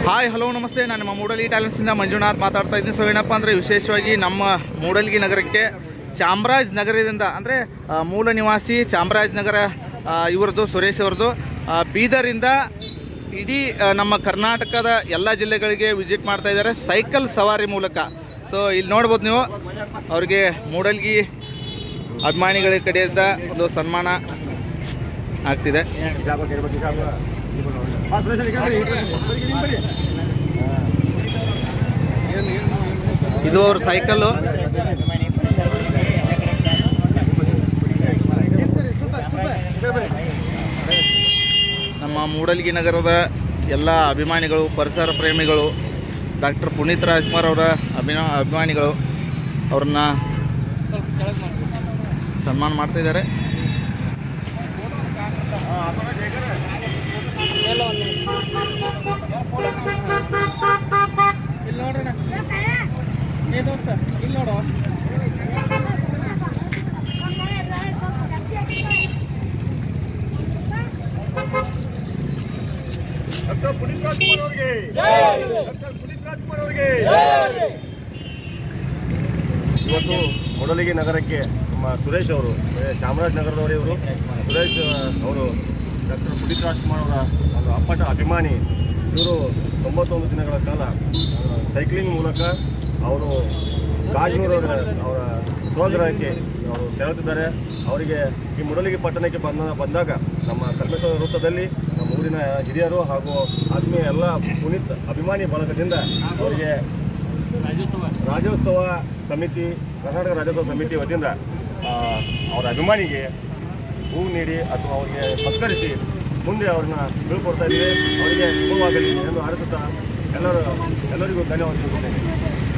hi hello ನಮಸ್ತೆ ನಾನು ನಿಮ್ಮ ಮೂಡಲ್ಗಿ ಟ್ಯಾಲೆಂಟ್ಸಿಂದ ಮಂಜುನಾಥ್ ಮಾತಾಡ್ತಾ ಇದ್ದೀನಿ ಸೊ ಏನಪ್ಪ ಅಂದರೆ ವಿಶೇಷವಾಗಿ ನಮ್ಮ ಮೂಡಲ್ಗಿ ನಗರಕ್ಕೆ ಚಾಮರಾಜ್ ನಗರದಿಂದ ಅಂದರೆ ಮೂಲ ನಿವಾಸಿ ಚಾಮರಾಜನಗರ ಆ, ಇವ್ರದ್ದು ಸುರೇಶ್ ಅವ್ರದ್ದು ಆ, ಬೀದರಿಂದ ಇಡೀ ಆ, ನಮ್ಮ ಕರ್ನಾಟಕದ ಎಲ್ಲ ಜಿಲ್ಲೆಗಳಿಗೆ ವಿಸಿಟ್ ಮಾಡ್ತಾ ಇದ್ದಾರೆ ಸೈಕಲ್ ಸವಾರಿ ಮೂಲಕ ಸೊ ಇಲ್ಲಿ ನೋಡ್ಬೋದು ನೀವು ಅವ್ರಿಗೆ ಮೂಡಲ್ಗಿ ಅಭಿಮಾನಿಗಳ ಕಡೆಯಿಂದ ಒಂದು ಸನ್ಮಾನ ಆಗ್ತಿದೆ ಇದು ಅವ್ರ ಸೈಕಲ್ಲು ನಮ್ಮ ಮೂಡಲ್ಗಿ ನಗರದ ಎಲ್ಲ ಅಭಿಮಾನಿಗಳು ಪರಿಸರ ಪ್ರೇಮಿಗಳು ಡಾಕ್ಟರ್ ಪುನೀತ್ ರಾಜ್ಕುಮಾರ್ ಅವರ ಅಭಿನಾ ಅಭಿಮಾನಿಗಳು ಅವ್ರನ್ನ ಸನ್ಮಾನ ಮಾಡ್ತಾ ಇದ್ದಾರೆ ಇಲ್ಲಿ ನೋಡ್ರಣ ಏ ದೋಸ್ತ ಇಲ್ಲಿ ನೋಡು ಡಾಕ್ಟರ್ ಪುನೀತ್ ರಾಜ್ಕುಮಾರ್ ಅವರಿಗೆ ಡಾಕ್ಟರ್ ಪುನೀತ್ ರಾಜ್ಕುಮಾರ್ ಅವರಿಗೆ ಇವತ್ತು ಮೊದಲಿಗೆ ನಗರಕ್ಕೆ ನಮ್ಮ ಸುರೇಶ್ ಅವರು ಏ, ಚಾಮರಾಜನಗರದವರು ಇವರು ಸುರೇಶ್ ಅವರು ಡಾಕ್ಟರ್ ಪುನೀತ್ ರಾಜ್ಕುಮಾರ್ ಅವರ ಒಂದು ಅಪ್ಪಟ ಅಭಿಮಾನಿ ಇವರು ತೊಂಬತ್ತೊಂದು ದಿನಗಳ ಕಾಲ ಆ, ಸೈಕ್ಲಿಂಗ್ ಮೂಲಕ ಅವರು ಕಾಜ್ನೂರ್ ಅವರ ಅವರ ಸ್ವಗ್ರಹಕ್ಕೆ ಅವರು ತೆರಳುತ್ತಿದ್ದಾರೆ ಅವರಿಗೆ ಈ ಮುಡಲಿಗೆ ಪಟ್ಟಣಕ್ಕೆ ಬಂದ ಬಂದಾಗ ನಮ್ಮ ಕಲ್ಮೇಶ್ವರ ವೃತ್ತದಲ್ಲಿ ನಮ್ಮ ಊರಿನ ಹಿರಿಯರು ಹಾಗೂ ಆತ್ಮೀಯ ಎಲ್ಲ ಪುನೀತ್ ಅಭಿಮಾನಿ ಬಳಗದಿಂದ ಅವರಿಗೆ ರಾಜ್ಯೋತ್ಸವ ಸಮಿತಿ ಕರ್ನಾಟಕ ರಾಜ್ಯೋತ್ಸವ ಸಮಿತಿ ವತಿಯಿಂದ ಆ, ಅವರ ಅಭಿಮಾನಿಗೆ ಹೂವು ನೀಡಿ ಅಥವಾ ಅವರಿಗೆ ಸತ್ಕರಿಸಿ ಮುಂದೆ ಅವ್ರನ್ನ ಬೀಳ್ಕೊಡ್ತಾ ಇದ್ದೀವಿ ಅವರಿಗೆ ಶುಭವಾಗಲಿ ಎಂದು ಹಾರೈಸುತ್ತಾ ಎಲ್ಲರೂ ಎಲ್ಲರಿಗೂ ಧನ್ಯವಾದ ತಿಳಿಸುತ್ತೇನೆ